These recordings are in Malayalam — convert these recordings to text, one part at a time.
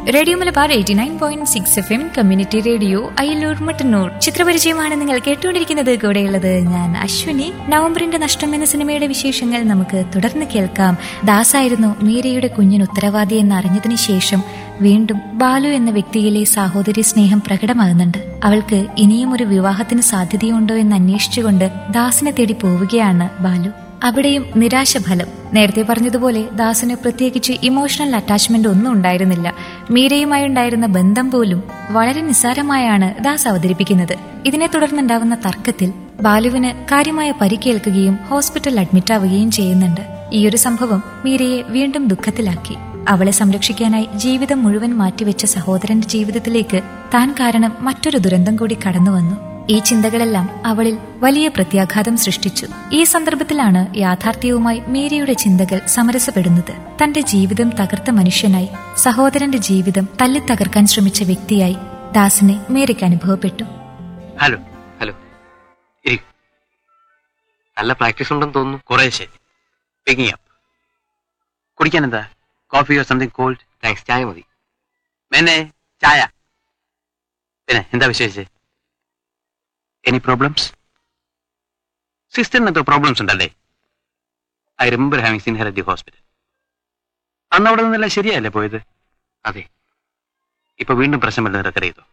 radio Malabar eighty nine point six F M community radio Ayyallur Mattannur ചിത്രപരിചയമാണ് നിങ്ങൾ കേട്ടുകൊണ്ടിരിക്കുന്നത് കൂടെയുള്ളത് ഞാൻ അശ്വിനി നവംബറിന്റെ നഷ്ടം എന്ന സിനിമയുടെ വിശേഷങ്ങൾ നമുക്ക് തുടർന്ന് കേൾക്കാം ദാസായിരുന്നു മീരയുടെ കുഞ്ഞിന് ഉത്തരവാദി എന്ന് അറിഞ്ഞതിന് ശേഷം വീണ്ടും ബാലു എന്ന വ്യക്തിയിലെ സാഹോദര്യ സ്നേഹം പ്രകടമാകുന്നുണ്ട് അവൾക്ക് ഇനിയും ഒരു വിവാഹത്തിന് സാധ്യതയുണ്ടോ എന്ന് അന്വേഷിച്ചുകൊണ്ട് ദാസിനെ തേടി പോവുകയാണ് ബാലു അവിടെയും നിരാശഫലം നേരത്തെ പറഞ്ഞതുപോലെ ദാസിന് പ്രത്യേകിച്ച് ഇമോഷണൽ അറ്റാച്ച്മെന്റ് ഒന്നും ഉണ്ടായിരുന്നില്ല മീരയുമായി ഉണ്ടായിരുന്ന ബന്ധം പോലും വളരെ നിസ്സാരമായാണ് ദാസ് അവതരിപ്പിക്കുന്നത് ഇതിനെ തുടർന്നുണ്ടാവുന്ന തർക്കത്തിൽ ബാലുവിന് കാര്യമായ പരിക്കേൽക്കുകയും ഹോസ്പിറ്റലിൽ അഡ്മിറ്റ് ആവുകയും ചെയ്യുന്നുണ്ട് ഈയൊരു സംഭവം മീരയെ വീണ്ടും ദുഃഖത്തിലാക്കി അവളെ സംരക്ഷിക്കാനായി ജീവിതം മുഴുവൻ മാറ്റിവെച്ച സഹോദരന്റെ ജീവിതത്തിലേക്ക് താൻ കാരണം മറ്റൊരു ദുരന്തം കൂടി കടന്നുവന്നു ഈ ചിന്തകളെല്ലാം അവളിൽ വലിയ പ്രത്യാഘാതം സൃഷ്ടിച്ചു ഈ സന്ദർഭത്തിലാണ് യാഥാർത്ഥ്യവുമായി മേരിയുടെ ചിന്തകൾ സമരസപ്പെടുന്നത് തന്റെ ജീവിതം തകർത്ത മനുഷ്യനായി സഹോദരന്റെ ജീവിതം തല്ലിത്തകർക്കാൻ ശ്രമിച്ച വ്യക്തിയായി ദാസിനെ മേരിക്ക് അനുഭവപ്പെട്ടു ഹലോ ഹലോ ഇരി നല്ല പ്രാക്ടീസ് ഉണ്ടെന്ന് തോന്നുന്നു കുറേശ്ശെ പിക്കിംഗ് അപ്പ് കുടിക്കാൻ എന്താ coffee or something cold thanks ചായ മതി മേനെ ചായ പിന്നെ എന്താ വിശേഷിച്ച് എനി പ്രോബ്ലംസ് സിസ്റ്ററിന് എന്തോ പ്രോബ്ലംസ് ഉണ്ടല്ലേ I remember having seen her at the hospital അന്ന് അവിടെ നിന്നെല്ലാം ശരിയല്ലേ പോയത് അതെ ഇപ്പൊ വീണ്ടും പ്രശ്നം വല്ലതും റെക്കർ ചെയ്തോ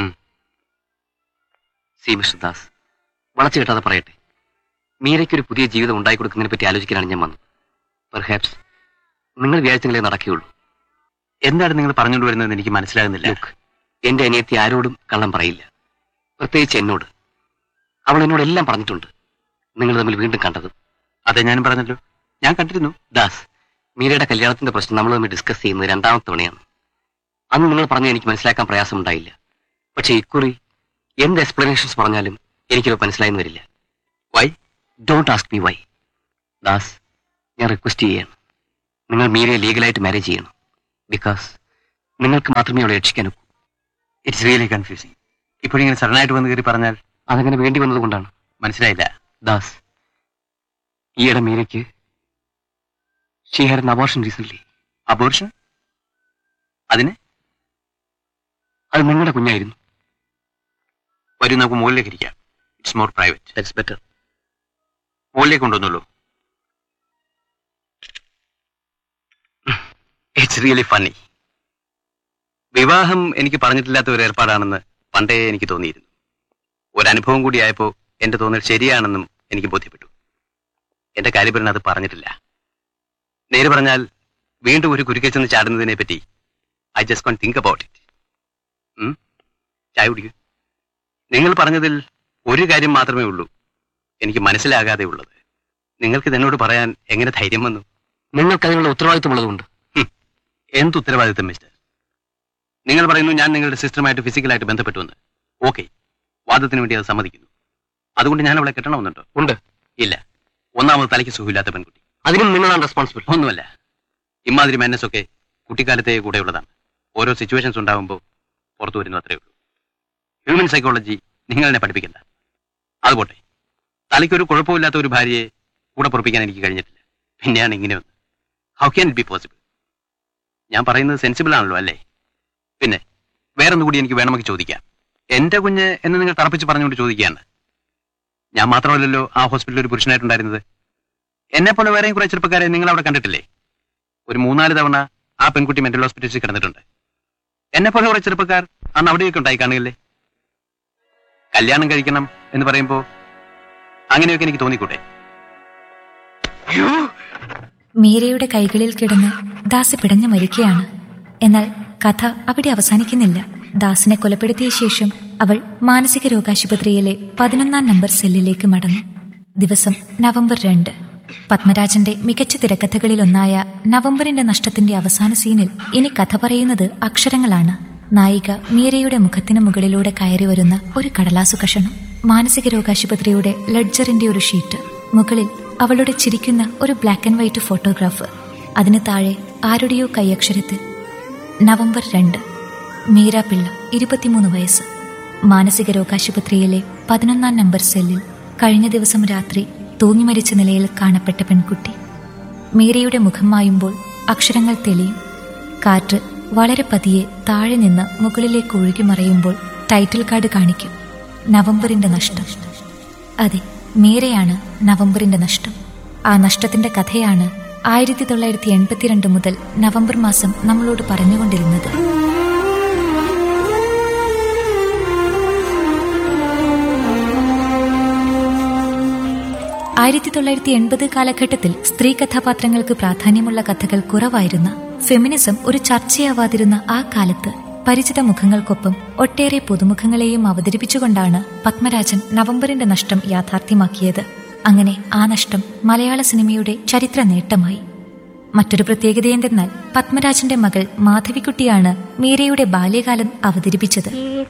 സി മിസ്റ്റർ ദാസ് വളച്ചു കിട്ടാതെ പറയട്ടെ മീരയ്ക്ക് ഒരു പുതിയ ജീവിതം ഉണ്ടായി കൊടുക്കുന്നതിനെ പറ്റി ആലോചിക്കാനാണ് ഞാൻ വന്നത് പെർഹാപ്സ് നിങ്ങൾ വിചാരിച്ചെങ്കിലേ നടക്കുകയുള്ളൂ എന്താണ് നിങ്ങൾ പറഞ്ഞുകൊണ്ട് വരുന്നത് എനിക്ക് മനസ്സിലാകുന്നില്ല ലുക്ക് എന്റെ അനിയത്തി ആരോടും കള്ളം പറയില്ല പ്രത്യേകിച്ച് എന്നോട് അവൾ എന്നോട് എല്ലാം പറഞ്ഞിട്ടുണ്ട് നിങ്ങൾ തമ്മിൽ വീണ്ടും കണ്ടത് അതെ ഞാനും പറഞ്ഞല്ലോ ഞാൻ കണ്ടിരുന്നു ദാസ് മീരയുടെ കല്യാണത്തിന്റെ പ്രശ്നം നമ്മൾ തമ്മിൽ ഡിസ്കസ് ചെയ്യുന്നത് രണ്ടാമത്തെ തവണയാണ് അന്ന് നിങ്ങൾ പറഞ്ഞ എനിക്ക് മനസ്സിലാക്കാൻ പ്രയാസമുണ്ടായില്ല പക്ഷേ ഇക്കുറി എന്ത് എക്സ്പ്ലനേഷൻസ് പറഞ്ഞാലും എനിക്കത് മനസ്സിലായെന്ന് വരില്ല why don't ask me why Das ഞാൻ റിക്വസ്റ്റ് ചെയ്യാണ് നിങ്ങൾ മീരയെ ലീഗലായിട്ട് മാരേജ് ചെയ്യണം ബിക്കോസ് നിങ്ങൾക്ക് മാത്രമേ അവളെ രക്ഷിക്കാൻ ഒക്കൂ ഇറ്റ്സ് റിയലി കൺഫ്യൂസിങ് ഇപ്പോഴിങ്ങനെ സഡനായിട്ട് വന്ന് കയറി പറഞ്ഞാൽ അതങ്ങനെ വേണ്ടി വന്നതുകൊണ്ടാണ് മനസ്സിലായില്ല ദാസ് ഈയിടെ മീരയ്ക്ക് she had an abortion recent abortion അതിന് അത് നിങ്ങളുടെ കുഞ്ഞായിരുന്നു വരും നമുക്ക് മുകളിലേക്ക് ഇരിക്കാം it's more private that's better മുകളിലേക്ക് കൊണ്ടുവന്നുള്ളൂ ഇറ്റ്സ് റിയലി ഫണ്ണി വിവാഹം എനിക്ക് പറഞ്ഞിട്ടില്ലാത്ത ഒരു ഏർപ്പാടാണെന്ന് പണ്ടേ എനിക്ക് തോന്നിയിരുന്നു ഒരനുഭവം കൂടിയായപ്പോൾ എന്റെ തോന്നൽ ശരിയാണെന്നും എനിക്ക് ബോധ്യപ്പെട്ടു എന്റെ കാര്യപരൻ അത് പറഞ്ഞിട്ടില്ല നേര് പറഞ്ഞാൽ വീണ്ടും ഒരു കുരുക്കെ ചെന്ന് ചാടുന്നതിനെ പറ്റി I just can think about it ചായ കുടിക്കൂ നിങ്ങൾ പറഞ്ഞതിൽ ഒരു കാര്യം മാത്രമേ ഉള്ളൂ എനിക്ക് മനസ്സിലാകാതെ ഉള്ളത് നിങ്ങൾക്ക് ഇതെന്നോട് പറയാൻ എങ്ങനെ ധൈര്യം വന്നു നിങ്ങൾക്ക് അതിനുള്ള ഉത്തരവാദിത്തമുള്ളതുകൊണ്ട് എന്ത് ഉത്തരവാദിത്തം മിസ്റ്റർ നിങ്ങൾ പറയുന്നു ഞാൻ നിങ്ങളുടെ സിസ്റ്ററുമായിട്ട് ഫിസിക്കലായിട്ട് ബന്ധപ്പെട്ടുവെന്ന് ഓക്കെ വാദത്തിന് വേണ്ടി അത് സമ്മതിക്കുന്നു അതുകൊണ്ട് ഞാൻ അവളെ കെട്ടണമെന്നുണ്ടോ ഉണ്ട് ഇല്ല ഒന്നാമത് തലയ്ക്ക് സുഖമില്ലാത്ത പെൺകുട്ടി അതിനും നിങ്ങളാണ് റെസ്പോൺസിബിൾ ഒന്നുമല്ല ഇമാതിരി മാനസ് ഒക്കെ കുട്ടിക്കാലത്തെ കൂടെയുള്ളതാണ് ഓരോ സിറ്റുവേഷൻസ് ഉണ്ടാകുമ്പോൾ പുറത്തു വരുന്നു അത്രേ ഉള്ളൂ ഹ്യൂമൻ സൈക്കോളജി നിങ്ങൾ എന്നെ പഠിപ്പിക്കണ്ട അത് പോട്ടെ തലയ്ക്കൊരു കുഴപ്പമില്ലാത്ത ഒരു ഭാര്യയെ കൂടെ പൊറപ്പിക്കാൻ എനിക്ക് കഴിഞ്ഞിട്ടില്ല പിന്നെയാണ് ഇങ്ങനെ ഒന്ന് how can it be possible ഞാൻ പറയുന്നത് സെൻസിബിൾ ആണല്ലോ അല്ലേ പിന്നെ വേറൊന്നു കൂടി എനിക്ക് വേണമെങ്കിൽ ചോദിക്കാം എന്റെ കുഞ്ഞ് എന്ന് നിങ്ങൾ തറപ്പിച്ച് പറഞ്ഞുകൊണ്ട് ചോദിക്കുകയാണ് ഞാൻ മാത്രമല്ലല്ലോ ആ ഹോസ്പിറ്റലിൽ ഒരു പുരുഷനായിട്ടുണ്ടായിരുന്നത് എന്നെ പോലെ വേറെയും കുറെ ചെറുപ്പക്കാരെ നിങ്ങൾ അവിടെ കണ്ടിട്ടില്ലേ ഒരു മൂന്നാല് തവണ ആ പെൺകുട്ടി മെന്റൽ ഹോസ്പിറ്റലിൽ കിടന്നിട്ടുണ്ട് എന്നെ പോലെ കുറെ ചെറുപ്പക്കാർ അന്ന് അവിടെയൊക്കെ ഉണ്ടായി കാണുകയില്ലേ കല്യാണം കഴിക്കണം എന്ന് പറയുമ്പോ അങ്ങനെയൊക്കെ എനിക്ക് തോന്നിക്കൂട്ടെ മീരയുടെ കൈകളിൽ കിടന്ന് ദാസ് പിടഞ്ഞു മരിക്കുകയാണ് എന്നാൽ കഥ അവിടെ അവസാനിക്കുന്നില്ല ദാസിനെ കൊലപ്പെടുത്തിയ ശേഷം അവൾ മാനസിക രോഗാശുപത്രിയിലെ പതിനൊന്നാം നമ്പർ സെല്ലിലേക്ക് മടങ്ങും ദിവസം നവംബർ രണ്ട് പത്മരാജന്റെ മികച്ച തിരക്കഥകളിലൊന്നായ നവംബറിന്റെ നഷ്ടത്തിന്റെ അവസാന സീനിൽ ഇനി കഥ പറയുന്നത് അക്ഷരങ്ങളാണ് നായിക മീരയുടെ മുഖത്തിന് മുകളിലൂടെ കയറി വരുന്ന ഒരു കടലാസു കഷണം മാനസിക രോഗാശുപത്രിയുടെ ലഡ്ജറിന്റെ ഒരു ഷീറ്റ് മുകളിൽ അവളുടെ ചിരിക്കുന്ന ഒരു ബ്ലാക്ക് ആൻഡ് വൈറ്റ് ഫോട്ടോഗ്രാഫ് അതിന് താഴെ ആരുടെയോ കൈയക്ഷരത്തിൽ നവംബർ രണ്ട് മീര പിള്ള ഇരുപത്തിമൂന്ന് വയസ്സ് മാനസിക രോഗാശുപത്രിയിലെ പതിനൊന്നാം നമ്പർ സെല്ലിൽ കഴിഞ്ഞ ദിവസം രാത്രി തൂങ്ങിമരിച്ച നിലയിൽ കാണപ്പെട്ട പെൺകുട്ടി മീരയുടെ മുഖം മായുമ്പോൾ അക്ഷരങ്ങൾ തെളിയും കാറ്റ് വളരെ പതിയെ താഴെ നിന്ന് മുകളിലേക്ക് ഒഴുകി മറയുമ്പോൾ ടൈറ്റിൽ കാർഡ് കാണിക്കും നവംബറിന്റെ നഷ്ടം അതെ മീരയാണ് നവംബറിന്റെ നഷ്ടം ആ നഷ്ടത്തിന്റെ കഥയാണ് ആയിരത്തി തൊള്ളായിരത്തി എൺപത്തിരണ്ട് മുതൽ നവംബർ മാസം നമ്മളോട് പറഞ്ഞുകൊണ്ടിരുന്നത് ആയിരത്തി തൊള്ളായിരത്തി എൺപത് കാലഘട്ടത്തിൽ സ്ത്രീ കഥാപാത്രങ്ങൾക്ക് പ്രാധാന്യമുള്ള കഥകൾ കുറവായിരുന്ന ഫെമിനിസം ഒരു ചർച്ചയാവാതിരുന്ന ആ കാലത്ത് പരിചിത മുഖങ്ങൾക്കൊപ്പം ഒട്ടേറെ പുതുമുഖങ്ങളെയും അവതരിപ്പിച്ചുകൊണ്ടാണ് പത്മരാജൻ നവംബറിന്റെ നഷ്ടം യാഥാർത്ഥ്യമാക്കിയത് അങ്ങനെ ആ നഷ്ടം മലയാള സിനിമയുടെ ചരിത്ര നേട്ടമായി മറ്റൊരു പ്രത്യേകത എന്തെന്നാൽ പത്മരാജന്റെ മകൾ മാധവിക്കുട്ടിയാണ് മീരയുടെ ബാല്യകാലം അവതരിപ്പിച്ചത്